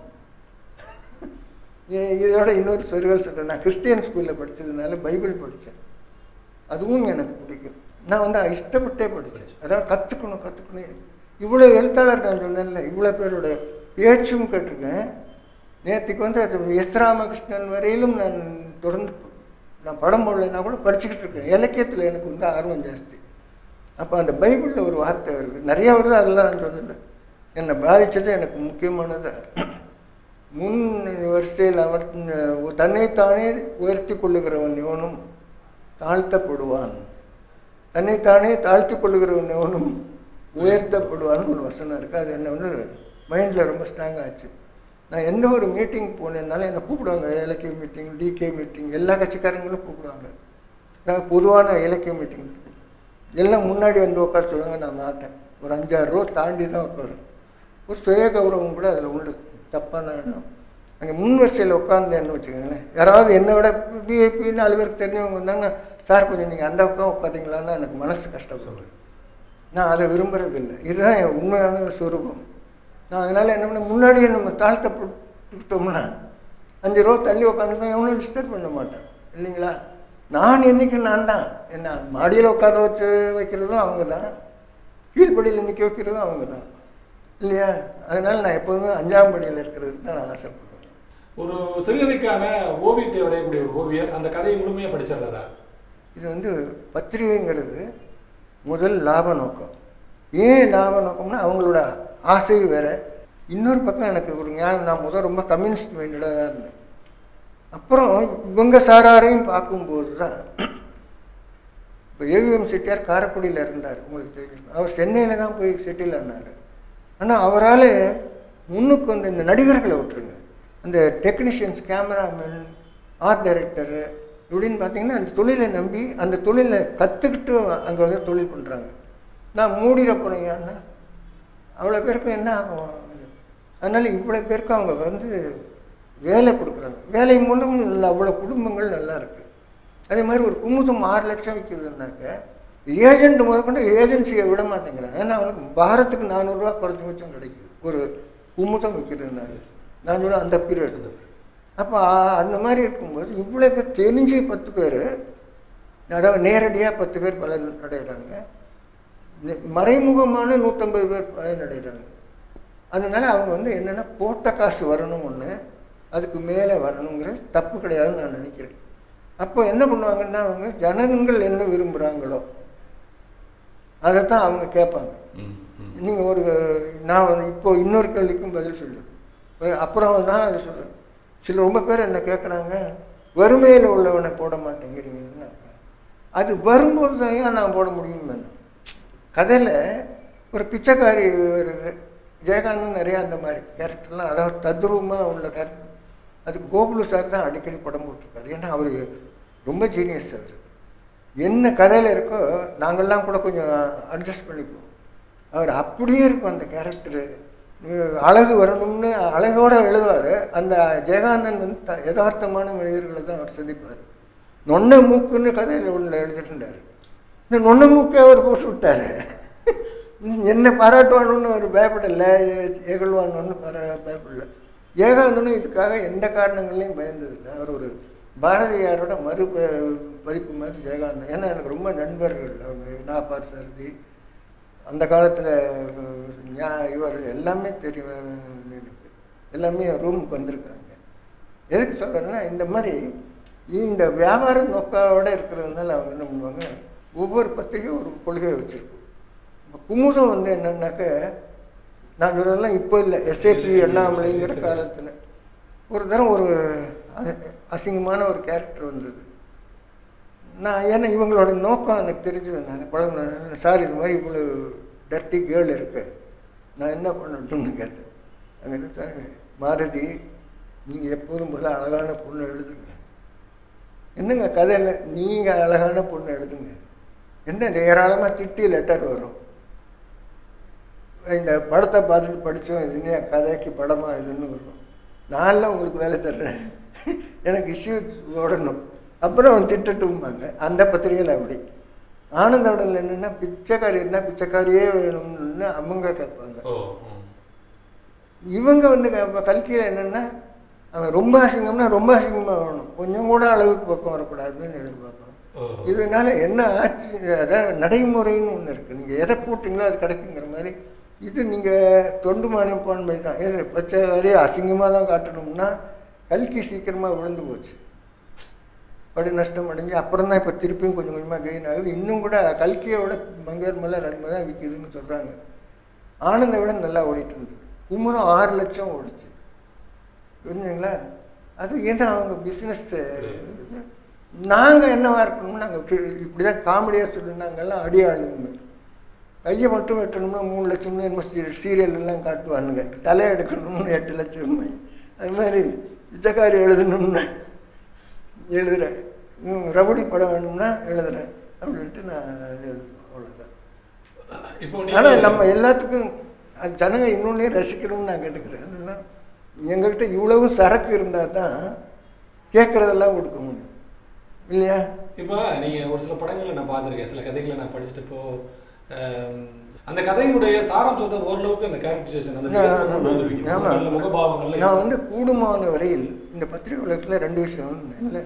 இ- இதோட இன்னொரு சொற்கள் சொல்கிறேன் நான் கிறிஸ்டியன் ஸ்கூலில் படித்ததுனால பைபிள் படித்தேன் அதுவும் எனக்கு பிடிக்கும் நான் வந்து இஷ்டப்பட்டே படித்தேன் அதாவது கற்றுக்கணும் கற்றுக்கணும் இவ்வளோ எழுத்தாளர் நான் சொன்னேன்ல இவ்வளோ பேரோட பேச்சும் கேட்டிருக்கேன் நேற்றுக்கு வந்து அது எஸ் ராமகிருஷ்ணன் வரையிலும் நான் தொடர்ந்து நான் படம் போடலைன்னா கூட படிச்சுக்கிட்டு இருக்கேன் இலக்கியத்தில் எனக்கு வந்து ஆர்வம் ஜாஸ்தி அப்போ அந்த பைபிளில் ஒரு வார்த்தை வருது நிறைய வருது அதெல்லாம் நான் சொல்லலை என்னை பாதித்தது எனக்கு முக்கியமானது முன் வரிசையில் அவர் தன்னைத்தானே உயர்த்தி கொள்ளுகிறவன் எவனும் தாழ்த்தப்படுவான் தன்னைத்தானே தாழ்த்தி கொள்ளுகிறவன் எவனும் உயர்த்தப்படுவான்னு ஒரு வசனம் இருக்குது அது என்ன வந்து மைண்டில் ரொம்ப ஸ்ட்ராங் ஆச்சு நான் எந்த ஒரு மீட்டிங் போனேன்னாலும் என்னை கூப்பிடுவாங்க இலக்கிய மீட்டிங் டிகே மீட்டிங் எல்லா கட்சிக்காரங்களும் கூப்பிடுவாங்க நான் பொதுவான இலக்கிய மீட்டிங் எல்லாம் முன்னாடி வந்து உட்கார சொல்லுவாங்க நான் மாட்டேன் ஒரு அஞ்சாறு ரூபா தாண்டி தான் உட்காரும் ஒரு சுய கௌரவம் கூட அதில் உண்டு தப்பான இடம் அங்கே முன் வரிசையில் உட்காந்தேன்னு வச்சுக்கோங்களேன் யாராவது என்னை விட பிஏபி நாலு பேருக்கு தெரிஞ்சவங்க வந்தாங்கன்னா சார் கொஞ்சம் நீங்கள் அந்த பக்கம் உட்காந்தீங்களான்னா எனக்கு மனசு கஷ்டப்படுறேன் நான் அதை விரும்புறது இல்லை இதுதான் என் உண்மையான சுரூபம் நான் அதனால் என்ன பண்ண முன்னாடியே நம்ம தாழ்த்தப்பட்டுக்கிட்டோம்னா அஞ்சு ரூபா தள்ளி உட்காந்துட்டோம் எவனும் டிஸ்டர்ப் பண்ண மாட்டேன் இல்லைங்களா நான் என்னைக்கு நான் தான் என்ன மாடியில் உட்கார வச்சு வைக்கிறதும் அவங்க தான் கீழ்ப்படியில் நிற்க வைக்கிறதும் அவங்க தான் இல்லையா அதனால் நான் எப்போதுமே அஞ்சாம் படியில் இருக்கிறதுக்கு தான் நான் ஆசைப்படுவேன் ஒரு சிறுகதைக்கான ஓவியத்தை வரையக்கூடிய ஒரு ஓவியர் அந்த கதையை முழுமையாக படிச்சிடுறதா இது வந்து பத்திரிகைங்கிறது முதல் லாப நோக்கம் ஏன் லாப நோக்கம்னா அவங்களோட ஆசை வேற இன்னொரு பக்கம் எனக்கு ஒரு ஞாபகம் நான் முதல் ரொம்ப கம்யூனிஸ்ட் மைண்டடாக தான் இருந்தேன் அப்புறம் இவங்க சாராரையும் பார்க்கும்போது தான் இப்போ ஏவிஎம் செட்டியார் காரைக்குடியில் இருந்தார் உங்களுக்கு தெரியும் அவர் சென்னையில் தான் போய் செட்டில் ஆனார் ஆனால் அவரால் முன்னுக்கு வந்து இந்த நடிகர்களை விட்டுருங்க அந்த டெக்னீஷியன்ஸ் கேமராமேன் ஆர்ட் டைரக்டரு இப்படின்னு பார்த்தீங்கன்னா அந்த தொழிலை நம்பி அந்த தொழிலை கற்றுக்கிட்டு அங்கே வந்து தொழில் பண்ணுறாங்க நான் மூடிட போகிறேன் ஏன்னா அவ்வளோ பேருக்கும் என்ன ஆகும் அதனால் இவ்வளோ பேருக்கும் அவங்க வந்து வேலை கொடுக்குறாங்க வேலை மூலம் இல்லை அவ்வளோ குடும்பங்கள் நல்லா இருக்குது அதே மாதிரி ஒரு குமுதம் ஆறு லட்சம் விற்கிறதுனாக்க ஏஜென்ட் முதற்கொண்டு ஏஜென்சியை விட மாட்டேங்கிறாங்க ஏன்னா அவனுக்கு பாரத்துக்கு நானூறுரூவா குறைஞ்சபட்சம் கிடைக்குது ஒரு குமுதம் விற்கிறதுனால நான் சொல்ல அந்த பீரியட் அப்போ அந்த மாதிரி இருக்கும்போது இவ்வளோ பேர் தெரிஞ்சு பத்து பேர் அதாவது நேரடியாக பத்து பேர் பலன் அடைகிறாங்க நெ- மறைமுகமான நூற்றம்பது பேர் பயன் அடைகிறாங்க அதனால அவங்க வந்து என்னென்னா போட்ட காசு வரணும் ஒன்று அதுக்கு மேலே வரணுங்கிறது தப்பு கிடையாதுன்னு நான் நினைக்கிறேன் அப்போ என்ன பண்ணுவாங்கன்னா அவங்க ஜனங்கள் என்ன விரும்புகிறாங்களோ அதை தான் அவங்க கேட்பாங்க நீங்கள் ஒரு நான் வந்து இப்போ இன்னொரு கேள்விக்கும் பதில் சொல்லு அப்புறம் நான் அதை சொல்கிறேன் சில ரொம்ப பேர் என்ன கேட்குறாங்க வறுமையில் உள்ளவனை போட மாட்டேங்கிறீங்கன்னா அது வரும்போது தான் ஏன் நான் போட முடியும் கதையில் ஒரு பிச்சைக்காரி வருது ஜெயகாந்தன் நிறையா அந்த மாதிரி கேரக்டர்லாம் அதாவது தத்ரூபமாக உள்ள கேரக்டர் அது கோகுலு சார் தான் அடிக்கடி படம் போட்டிருக்காரு ஏன்னா அவர் ரொம்ப ஜீனியஸ் அவர் என்ன கதையில் இருக்கோ நாங்கள்லாம் கூட கொஞ்சம் அட்ஜஸ்ட் பண்ணிப்போம் அவர் அப்படியே இருக்கும் அந்த கேரக்டரு அழகு வரணும்னு அழகோட எழுதுவார் அந்த ஜெயகாந்தன் வந்து த- யதார்த்தமான மனிதர்களை தான் அவர் சந்திப்பார் நொன்ன மூக்குன்னு கதையில் ஒன்று எழுதிட்டு இருந்தார் இந்த நொன்ன மூக்கே அவர் போட்டு விட்டாரு என்ன பாராட்டுவானுன்னு அவர் பயப்படலை ஏகழ்வானு பாரா பயப்படல ஏகாந்தனும் இதுக்காக எந்த காரணங்களையும் பயந்ததில்லை அவர் ஒரு பாரதியாரோட மறு ப- பதிப்பு மாதிரி ஜெயகாந்தன் ஏன்னா எனக்கு ரொம்ப நண்பர்கள் அவங்க நாப்பார் சாரதி அந்த காலத்தில் இவர் எல்லாமே தெரியும் எனக்கு எல்லாமே ரூமுக்கு வந்திருக்காங்க எதுக்கு சொல்கிறேன்னா இந்த மாதிரி இந்த வியாபார நோக்கோட இருக்கிறதுனால அவங்க என்ன பண்ணுவாங்க ஒவ்வொரு பத்திரிக்கையும் ஒரு கொள்கையை வச்சுருக்கும் இப்போ குமுதம் வந்து என்னன்னாக்க நான் சொல்கிறதெல்லாம் இப்போ இல்லை எஸ்ஏபி அண்ணாமலைங்கிற காலத்தில் ஒரு தரம் ஒரு அ- அசிங்கமான ஒரு கேரக்டர் வந்தது நான் ஏன்னா இவங்களோட நோக்கம் எனக்கு தெரிஞ்சது நான் பழகினேன் சார் இது மாதிரி இவ்வளோ டர்ட்டி கேர்ள் இருக்கு நான் என்ன பண்ணட்டும்னு கேட்டேன் அங்கே என்ன சார் மாருதி நீங்கள் எப்போதும் போல அழகான பொண்ணு எழுதுங்க என்னங்க கதையில் நீங்கள் அழகான பொண்ணு எழுதுங்க என்ன ஏராளமாக திட்டி லெட்டர் வரும் இந்த படத்தை பார்த்துட்டு படித்தோம் இதுன்னு கதைக்கு படமாக இதுன்னு வரும் நான்லாம் உங்களுக்கு வேலை தர்றேன் எனக்கு இஷ்யூ ஓடணும் அப்புறம் அவன் திட்டட்டும்பாங்க அந்த பத்திரிகையில் அப்படி ஆனந்த உடல் என்னென்னா பிச்சைக்காரி இருந்தால் பிச்சைக்காரியே வேணும்னு அவங்க கேட்பாங்க ஓ ம். இவங்க வந்து க- கல்கியில் என்னென்னா அவன் ரொம்ப அசிங்கம்னா ரொம்ப அசிங்கமாக வேணும் கொஞ்சம் கூட அளவுக்கு பக்கம் வரக்கூடாதுன்னு எதிர்பார்ப்பாங்க ஓ இதனால என்ன ஆச்சு அதாவது நடைமுறைன்னு ஒன்று இருக்குது நீங்கள் எதை போட்டிங்களோ அது கிடைக்குங்கிற மாதிரி இது நீங்கள் தொண்டு மானியப்பான்மை தான் ஏது பச்சை வரைய அசிங்கமாக தான் காட்டணும்னா கல்கி சீக்கிரமாக விழுந்து போச்சு படி நஷ்டம் அடைஞ்சு அப்புறம் தான் இப்போ திருப்பியும் கொஞ்சம் கொஞ்சமாக கெயின் ஆகுது இன்னும் கூட கல்கியை விட மங்கையர் மலர் அது மாதிரி தான் விற்கிதுன்னு சொல்கிறாங்க ஆனந்த விட நல்லா ஓடிட்டு இருந்தது குமுறம் ஆறு லட்சம் ஓடிச்சு புரிஞ்சுங்களா அது ஏன்னா அவங்க பிஸ்னஸ் நாங்கள் என்னவா இருக்கணும்னா நாங்கள் இப்படி தான் காமெடியாக சொல்லணும் நாங்கள்லாம் அடி ஆளுங்க கையை மட்டும் வெட்டணும்னா மூணு லட்சம்னு என்ன சீரியல் சீரியல் எல்லாம் காட்டுவானுங்க தலை எடுக்கணும்னு எட்டு லட்சம் அது மாதிரி பிச்சைக்காரி எழுதணும்னு எழுதுகிறேன் ரவுடி படம் வேணும்னா எழுதுறேன் அப்படின்ட்டு நான் எழுதுவேன் அவ்வளோதான் இப்போ ஆனால் நீங்க நம்ம எல்லாத்துக்கும் அது ஜனங்க இன்னொன்னே ரசிக்கணும்னு நான் கேட்டுக்கிறேன் அதெல்லாம் எங்ககிட்ட இவ்வளவு சரக்கு இருந்தால் தான் கேட்குறதெல்லாம் கொடுக்க முடியும் இல்லையா இப்போ நீங்க ஒரு சில படங்களை நான் பார்த்துருக்கேன் சில கதைகளை நான் படிச்சுட்டு இப்போ ஆம், அந்த கதையினுடைய சாராம்சத்தை ஓரளவுக்கு அந்த கேரக்டரைசேஷன் அந்த நான் face ல கொண்டு வந்துருவீங்க. ஆமா. நல்ல முகபாவங்கள்ல நான் வந்து கூடுமான வரையில் இந்த பத்திரிகை உலகத்தில் ரெண்டு விஷயம் இல்லை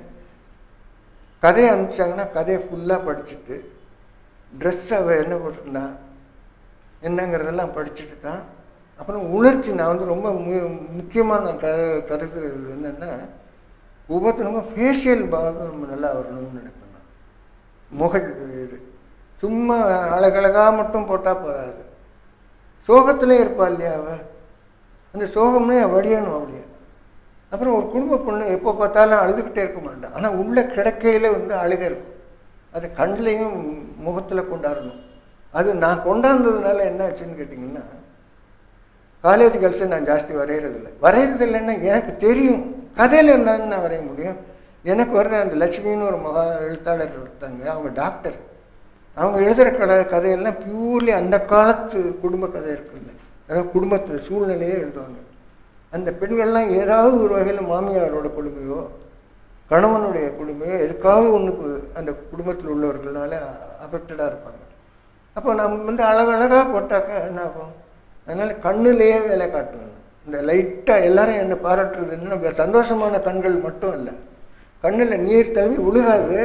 கதையை அனுப்பிச்சாங்கன்னா கதையை ஃபுல்லாக படிச்சுட்டு ட்ரெஸ் அவள் என்ன போட்டிருந்தா என்னங்கிறதெல்லாம் படிச்சுட்டு தான் அப்புறம் உணர்ச்சி நான் வந்து ரொம்ப மு முக்கியமான க கருத்து என்னென்னா ஒவ்வொருத்தருக்கும் ஃபேஷியல் பாகம் நம்ம நல்லா வரணும்னு நினைப்பேன் நான் முக இது சும்மா அழகழகாக மட்டும் போட்டால் போதாது சோகத்திலே இருப்பா இல்லையா அவ அந்த சோகமே வடியணும் அப்படியே அப்புறம் ஒரு குடும்ப பொண்ணு எப்போ பார்த்தாலும் அழுதுகிட்டே இருக்க மாட்டான் ஆனால் உள்ள கிடக்கையில் வந்து அழுக இருக்கும் அது கண்ணிலையும் முகத்தில் கொண்டாடணும் அது நான் கொண்டாந்ததுனால என்ன ஆச்சுன்னு கேட்டிங்கன்னா காலேஜ் கேர்ள்ஸை நான் ஜாஸ்தி வரைகிறதில்ல வரைகிறதில்லைன்னா எனக்கு தெரியும் கதையில் என்னன்னு நான் வரைய முடியும் எனக்கு வர்ற அந்த லட்சுமின்னு ஒரு மகா எழுத்தாளர் இருக்காங்க அவங்க டாக்டர் அவங்க எழுதுகிற கதை கதையெல்லாம் பியூர்லி அந்த காலத்து குடும்ப கதை இருக்குல்ல அதாவது குடும்பத்து சூழ்நிலையே எழுதுவாங்க அந்த பெண்கள்லாம் ஏதாவது ஒரு வகையில் மாமியாரோட கொடுமையோ கணவனுடைய கொடுமையோ எதுக்காவது ஒன்றுக்கு அந்த குடும்பத்தில் உள்ளவர்களால அஃபெக்டடாக இருப்பாங்க அப்போ நம்ம வந்து அழகழகாக போட்டாக்க என்ன ஆகும் அதனால் கண்ணுலேயே வேலை காட்டணும் இந்த லைட்டாக எல்லாரும் என்னை பாராட்டுறதுன்னா நம்ம சந்தோஷமான கண்கள் மட்டும் இல்லை கண்ணில் நீர் தழுவி விழுகாது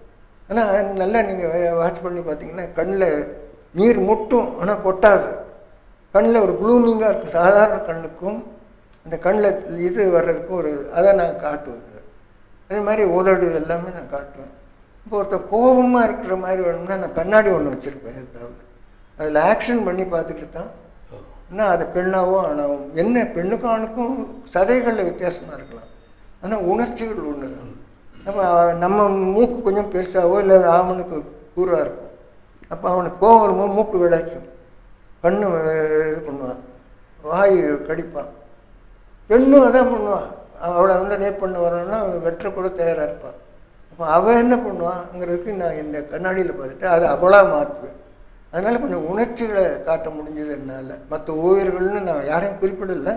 ஆனால் நல்லா நீங்கள் வாட்ச் பண்ணி பார்த்தீங்கன்னா கண்ணில் நீர் முட்டும் ஆனால் கொட்டாது கண்ணில் ஒரு ப்ளூமிங்காக இருக்கும் சாதாரண கண்ணுக்கும் அந்த கண்ணில் இது வர்றதுக்கும் ஒரு அதை நான் காட்டுவேன் அதே மாதிரி உதடு எல்லாமே நான் காட்டுவேன் இப்போ ஒருத்தர் கோபமாக இருக்கிற மாதிரி வேணும்னா நான் கண்ணாடி ஒன்று வச்சுருப்பேன் எதாவது அதில் ஆக்ஷன் பண்ணி பார்த்துட்டு தான் என்ன அது பெண்ணாவோ ஆனாவும் என்ன பெண்ணுக்கும் ஆணுக்கும் சதைகளில் வித்தியாசமாக இருக்கலாம் ஆனால் உணர்ச்சிகள் ஒன்று தான் அப்போ நம்ம மூக்கு கொஞ்சம் பெருசாவோ இல்லை ஆமனுக்கு கூறாக இருக்கும் அப்போ அவனுக்கு கோவம் வரும்போது மூக்கு விடாச்சும் கண்ணு அஹ், இது பண்ணுவான் வாய் கடிப்பான் பெண்ணும் அதான் பண்ணுவான் அவளை வந்து ரேப் பண்ண வரணும்னா அவன் வெட்ட கூட தயாராக இருப்பான் அப்போ அவன் என்ன பண்ணுவாங்கிறதுக்கு நான் இந்த கண்ணாடியில் பார்த்துட்டு அதை அவளாக மாற்றுவேன் அதனால் கொஞ்சம் உணர்ச்சிகளை காட்ட முடிஞ்சது என்னால் மற்ற ஓவியர்கள்னு நான் யாரையும் குறிப்பிடலை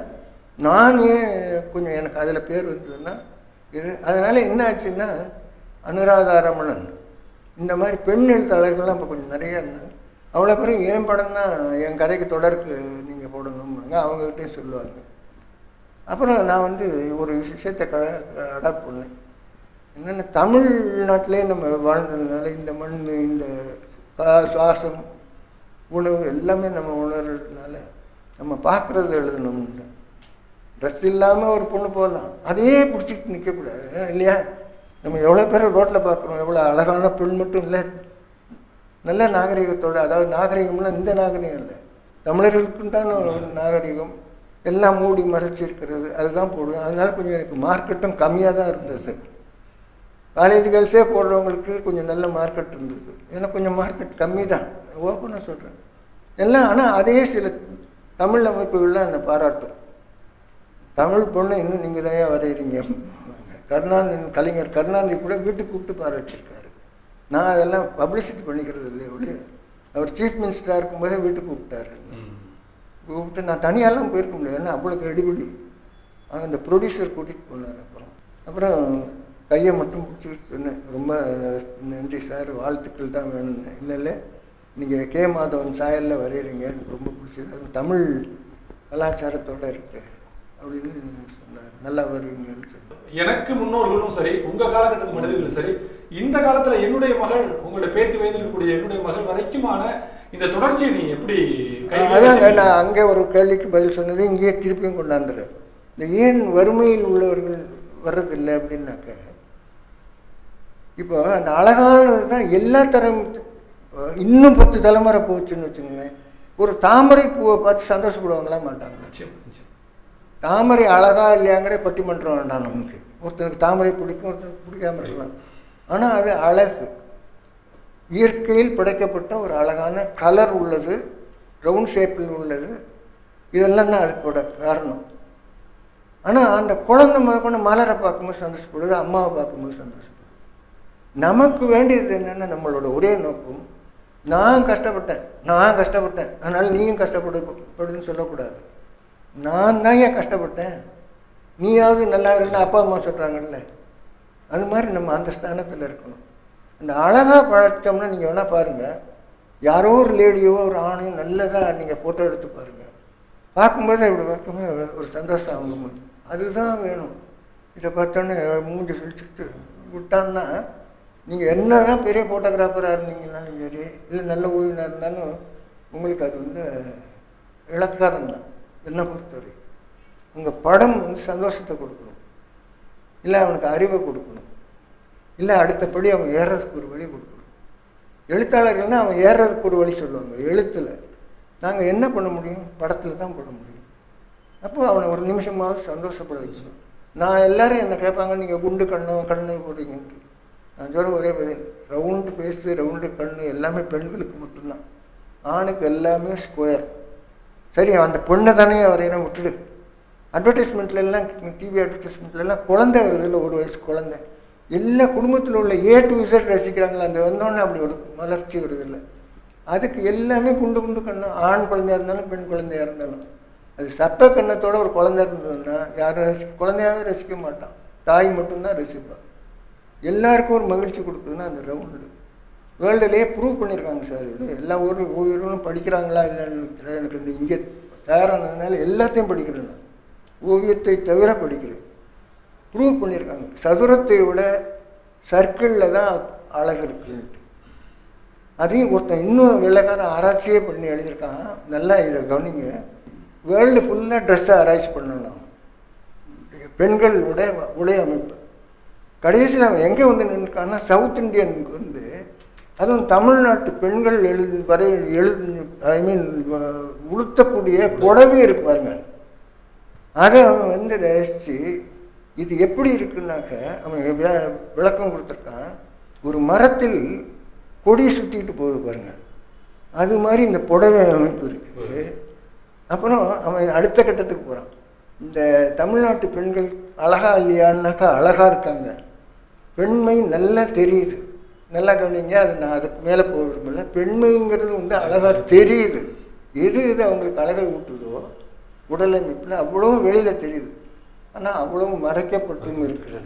நானே கொஞ்சம் எனக்கு அதில் பேர் வந்ததுன்னா இது அதனால் என்ன ஆச்சுன்னா அனுராதா ரமணன் இந்த மாதிரி பெண் எழுத்தாளர்கள்லாம் இப்போ கொஞ்சம் நிறைய இருந்தாங்க அவ்வளோ பேரும் என் படம் தான் என் கதைக்கு தொடருக்கு நீங்கள் போடணும்பாங்க அவங்ககிட்டயும் சொல்லுவாங்க அப்புறம் நான் வந்து ஒரு விஷயத்தை க அடாப்ட் பண்ணேன் என்னென்ன தமிழ்நாட்டிலே நம்ம வாழ்ந்ததுனால இந்த மண் இந்த கா- சுவாசம் உணவு எல்லாமே நம்ம உணர்றதுனால நம்ம பார்க்குறது எழுதணும்னு ட்ரெஸ் இல்லாமல் ஒரு பொண்ணு போகலாம் அதையே பிடிச்சிட்டு நிற்கக்கூடாது இல்லையா நம்ம எவ்வளோ பேர் ரோட்டில் பார்க்குறோம் எவ்வளோ அழகான பெண் மட்டும் இல்லை நல்ல நாகரிகத்தோட அதாவது நாகரிகம்னா இந்த நாகரிகம் இல்லை தமிழர்களுக்குண்டான ஒரு நாகரிகம் எல்லாம் மூடி மறைச்சி இருக்கிறது அதுதான் போடுவேன் அதனால கொஞ்சம் எனக்கு மார்க்கெட்டும் கம்மியாக தான் இருந்தது காலேஜ் கேர்ள்ஸே போடுறவங்களுக்கு கொஞ்சம் நல்ல மார்க்கெட் இருந்தது எனக்கு கொஞ்சம் மார்க்கெட் கம்மி தான் ஓப்பனாக சொல்கிறேன் எல்லாம் ஆனால் அதே சில தமிழ் அமைப்புகள்லாம் என்னை பாராட்டும் தமிழ் பொண்ணு இன்னும் நீங்கள் தான் வரைகிறீங்க கருணாநிதி கலைஞர் கருணாநிதி கூட வீட்டுக்கு கூப்பிட்டு பாராட்டியிருக்காரு நான் அதெல்லாம் பப்ளிசிட்டி பண்ணிக்கிறது இல்லையே ஒழிய அவர் சீஃப் மினிஸ்டராக இருக்கும்போதே வீட்டுக்கு கூப்பிட்டாரு ம். கூப்பிட்டு நான் தனியாலாம் போயிருக்க முடியாது ஏன்னா அவ்வளோ கெடிபிடி அந்த ப்ரொடியூசர் கூட்டிகிட்டு போனார் அப்புறம் அப்புறம் கையை மட்டும் பிடிச்சிக்கிட்டு சொன்னேன் ரொம்ப நன்றி சார் வாழ்த்துக்கள் தான் வேணும்னு இல்லை இல்லை நீங்கள் கே மாதவன் சாயலில் வரைகிறீங்க எனக்கு ரொம்ப பிடிச்சது அது தமிழ் கலாச்சாரத்தோடு இருக்கு அப்படின்னு சொன்னார் நல்லா வருவீங்கன்னு சொன்னார் எனக்கு முன்னோர்களும் சரி உங்க காலகட்டத்து மனிதர்களும் சரி இந்த காலத்துல என்னுடைய மகள் உங்களுடைய பேத்து வயதில் இருக்கக்கூடிய என்னுடைய மகள் வரைக்குமான இந்த தொடர்ச்சியை நீ எப்படி கையில அதாங்க வச்சிருக்கீங்க? நான் அங்கே ஒரு கேள்விக்கு பதில் சொன்னது இங்கேயே திருப்பியும் கொண்டாந்துடுறேன் இந்த ஏன் வறுமையில் உள்ளவர்கள் வர்றதில்லை அப்படின்னாக்க இப்போ அந்த அழகானது தான் எல்லா தரம் இன்னும் பத்து தலைமுறை போச்சுன்னு வச்சுக்கோங்களேன் ஒரு தாமரை பூவை பார்த்து சந்தோஷப்படுவாங்களா மாட்டாங்க நிச்சயம், நிச்சயம். தாமரை அழகா இல்லையாங்கிற பட்டிமன்றம் வேண்டாம் நமக்கு ஒருத்தனுக்கு தாமரை பிடிக்கும் ஒருத்தனுக்கு பிடிக்காம இருக்கலாம் ஆனால் அது அழகு இயற்கையில் படைக்கப்பட்ட ஒரு அழகான கலர் உள்ளது ரவுண்ட் ஷேப்பில் உள்ளது இதெல்லாம் தான் அதுக்கோட காரணம் ஆனால் அந்த குழந்தை முதற்கொண்டு மலரை பார்க்கும்போது சந்தோஷப்படுது அம்மாவை பார்க்கும்போது சந்தோஷப்படுது நமக்கு வேண்டியது என்னென்னா நம்மளோட ஒரே நோக்கம் நான் கஷ்டப்பட்டேன் நான் கஷ்டப்பட்டேன் அதனால் நீயும் கஷ்டப்படு படுன்னு சொல்லக்கூடாது நான் தான் ஏன் கஷ்டப்பட்டேன் நீயாவது நல்லா இருக்குன்னு அப்பா அம்மா சொல்கிறாங்கல்ல அது மாதிரி நம்ம அந்த ஸ்தானத்தில் இருக்கணும் அந்த அழகாக பழச்சோம்னா நீங்கள் வேணால் பாருங்கள் யாரோ ஒரு லேடியோ ஒரு ஆணையோ நல்லதாக நீங்கள் ஃபோட்டோ எடுத்து பாருங்கள் பார்க்கும்போது இப்படி பார்க்கும்போது ஒரு சந்தோஷம் அவங்க முன் அதுதான் வேணும் இதை பார்த்தோன்னே மூஞ்சி சுழிச்சுட்டு விட்டான்னா நீங்கள் என்ன தான் பெரிய ஃபோட்டோகிராஃபராக இருந்தீங்கன்னாலும் சரி இல்லை நல்ல ஓவியனாக இருந்தாலும் உங்களுக்கு அது வந்து இலக்காரம் தான் என்னை பொறுத்தவரை உங்கள் படம் வந்து சந்தோஷத்தை கொடுக்கணும் இல்லை அவனுக்கு அறிவை கொடுக்கணும் இல்லை அடுத்தபடி அவன் ஏறுறதுக்கு ஒரு வழி கொடுக்கணும் எழுத்தாளர்கள்னா அவன் ஏறுறதுக்கு ஒரு வழி சொல்லுவாங்க எழுத்தில் நாங்கள் என்ன பண்ண முடியும் படத்தில் தான் போட முடியும் அப்போ அவனை ஒரு நிமிஷமாவது சந்தோஷப்பட வைக்கணும் நான் எல்லாரும் என்ன கேட்பாங்க நீங்கள் குண்டு கண்ணு கண்ணு போடுறீங்கன்ட்டு நான் சொல்ல ஒரே பதில் ரவுண்டு ஃபேஸு ரவுண்டு கண்ணு எல்லாமே பெண்களுக்கு மட்டும்தான் ஆணுக்கு எல்லாமே ஸ்கொயர் சரி அந்த பொண்ணை தானே வரையிறோம் விட்டுடு அட்வர்டைஸ்மெண்ட்ல எல்லாம் டிவி அட்வர்டைஸ்மெண்ட்ல எல்லாம் குழந்தை வருது இல்லை ஒரு வயசு குழந்தை எல்லா குடும்பத்தில் உள்ள ஏ டு இசட் ரசிக்கிறாங்களா அந்த வந்தோடனே அப்படி ஒரு மலர்ச்சி வருது இல்லை அதுக்கு எல்லாமே குண்டு குண்டு கண்ணு ஆண் குழந்தையா இருந்தாலும் பெண் குழந்தையா இருந்தாலும் அது சத்த கண்ணத்தோட ஒரு குழந்தை இருந்ததுன்னா யாரும் ரசி குழந்தையாவே ரசிக்க மாட்டான் தாய் மட்டும்தான் ரசிப்பான் எல்லாருக்கும் ஒரு மகிழ்ச்சி கொடுக்குதுன்னா அந்த ரவுண்டு வேர்ல்டுலேயே ப்ரூவ் பண்ணியிருக்காங்க சார் இது எல்லா ஊரும் ஓவியர்களும் படிக்கிறாங்களா இல்லைன்னு தெரியல. எனக்கு இந்த இங்கே தயாரானதுனால எல்லாத்தையும் படிக்கிறேன் நான் ஓவியத்தை தவிர படிக்கிறேன் ப்ரூவ் பண்ணியிருக்காங்க சதுரத்தை விட சர்க்கிளில் தான் அழகு இருக்குன்ட்டு அதையும் ஒருத்தன் இன்னும் வெள்ளைக்காரன் ஆராய்ச்சியே பண்ணி எழுதியிருக்கான் நல்லா இதை கவனிங்க வேர்ல்டு ஃபுல்லாக ட்ரெஸ்ஸை ஆராய்ச்சி பண்ணலாம் பெண்கள் உடை உடை அமைப்பு கடைசியில் அவன் எங்கே வந்து நின்றுக்கான்னா சவுத் இந்தியனுக்கு வந்து அதுவும் தமிழ்நாட்டு பெண்கள் எழுது வரை எழுது ஐ மீன் உடுத்தக்கூடிய புடவை இருக்கு பாருங்க அதை அவன் வந்து ரசித்து இது எப்படி இருக்குன்னாக்க அவன் வி- விளக்கம் கொடுத்துருக்கான் ஒரு மரத்தில் கொடி சுற்றிட்டு போகுது பாருங்க அது மாதிரி இந்த புடவை அமைப்பு இருக்குது அப்புறம் அவன் அடுத்த கட்டத்துக்கு போகிறான் இந்த தமிழ்நாட்டு பெண்கள் அழகா இல்லையான்னாக்கா அழகா இருக்காங்க பெண்மை நல்லா தெரியுது நல்லா கவனிங்க அது நான் அதுக்கு மேலே போக விரும்பல பெண்மைங்கிறது வந்து அழகா தெரியுது எது எது அவங்களுக்கு அழகை ஊட்டுதோ உடல் அமைப்பில் அவ்வளோ வெளியில் தெரியுது ஆனால் அவ்வளவு மறைக்கப்பட்டும் இருக்கிறது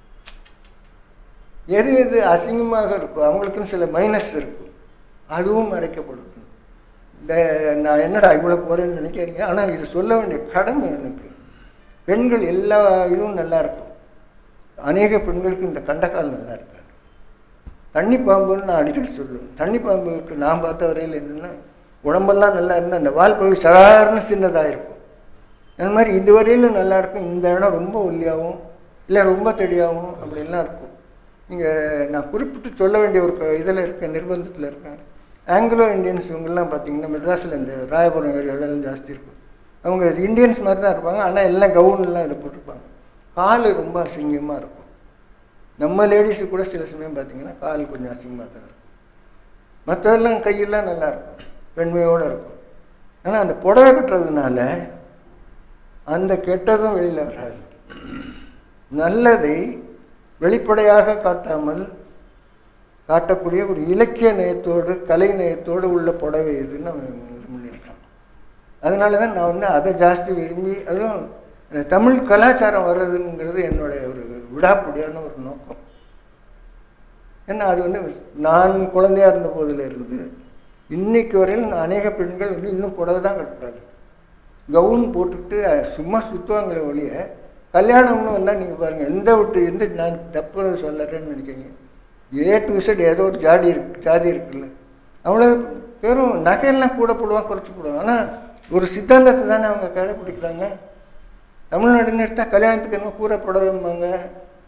எது எது அசிங்கமாக இருக்கோ அவங்களுக்குன்னு சில மைனஸ் இருக்கும் அதுவும் மறைக்கப்படுது இந்த நான் என்னடா இவ்வளோ போகிறேன்னு நினைக்கிறீங்க ஆனால் இது சொல்ல வேண்டிய கடமை எனக்கு பெண்கள் எல்லா இதுவும் நல்லா இருக்கும் அநேக பெண்களுக்கு இந்த கண்டக்கால் நல்லா இருக்காது தண்ணி பாம்புன்னு நான் அடிக்கடி சொல்லுவேன் தண்ணி பாம்புக்கு நான் பார்த்த வரையில் என்னென்னா உடம்பெல்லாம் நல்லா இருந்தால் அந்த வால் பகுதி சாதாரண சின்னதாக இருக்கும் அது மாதிரி இதுவரையிலும் நல்லா இருக்கும் இந்த இடம் ரொம்ப ஒல்லியாகவும் இல்லை ரொம்ப தெடியாகவும் அப்படிலாம் இருக்கும் நீங்கள் நான் குறிப்பிட்டு சொல்ல வேண்டிய ஒரு இதில் இருக்கேன் நிர்பந்தத்தில் இருக்கேன் ஆங்கிலோ இந்தியன்ஸ் இவங்கெல்லாம் பார்த்தீங்கன்னா மெட்ராஸில் இந்த ராயபுரம் ஏரியாவிலாம் ஜாஸ்தி இருக்கும் அவங்க இந்தியன்ஸ் மாதிரி தான் இருப்பாங்க ஆனால் எல்லாம் கவுன்லாம் இதை போட்டிருப்பாங்க கால் ரொம்ப அசிங்கமாக இருக்கும் நம்ம லேடிஸு கூட சில சமயம் பார்த்தீங்கன்னா கால் கொஞ்சம் அசிங்கமாக தான் இருக்கும் மற்றதெல்லாம் கையெல்லாம் நல்லா இருக்கும் பெண்மையோடு இருக்கும் ஆனால் அந்த புடவை கட்டுறதுனால அந்த கெட்டதும் வெளியில் வராது நல்லதை வெளிப்படையாக காட்டாமல் காட்டக்கூடிய ஒரு இலக்கிய நயத்தோடு கலை நயத்தோடு உள்ள புடவை இதுன்னு அவன் இது பண்ணியிருக்கான் அதனால தான் நான் வந்து அதை ஜாஸ்தி விரும்பி அதுவும் அந்த தமிழ் கலாச்சாரம் வர்றதுங்கிறது என்னுடைய ஒரு விடாப்பிடியான ஒரு நோக்கம் ஏன்னா அது வந்து நான் குழந்தையா இருந்த போதுல இருந்து இன்னைக்கு வரையிலும் அநேக பெண்கள் வந்து இன்னும் புடவை தான் கட்டுறாங்க கவுன் போட்டுட்டு அஹ், சும்மா சுற்றுவாங்களே ஒழிய கல்யாணம்னு வந்தால் நீங்கள் பாருங்கள் எந்த விட்டு எந்த நான் தப்பு சொல்லறேன்னு நினைக்கிறீங்க ஏ டு செட் ஏதோ ஒரு ஜாடி இருக்கு ஜாதி இருக்குல்ல அவ்வளோ வெறும் நகையெல்லாம் கூட போடுவான் குறைச்சி போடுவான் ஆனால் ஒரு சித்தாந்தத்தை தானே அவங்க கடைப்பிடிக்கிறாங்க தமிழ்நாடுன்னு எடுத்தால் கல்யாணத்துக்கு என்ன கூரை புடவைம்பாங்க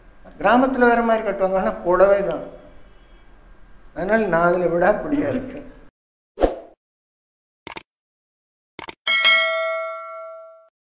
கிராமத்தில் வேறு மாதிரி கட்டுவாங்க ஆனால் புடவை தான் அதனால் நான் அதில் விடாப்படியாக இருக்கேன்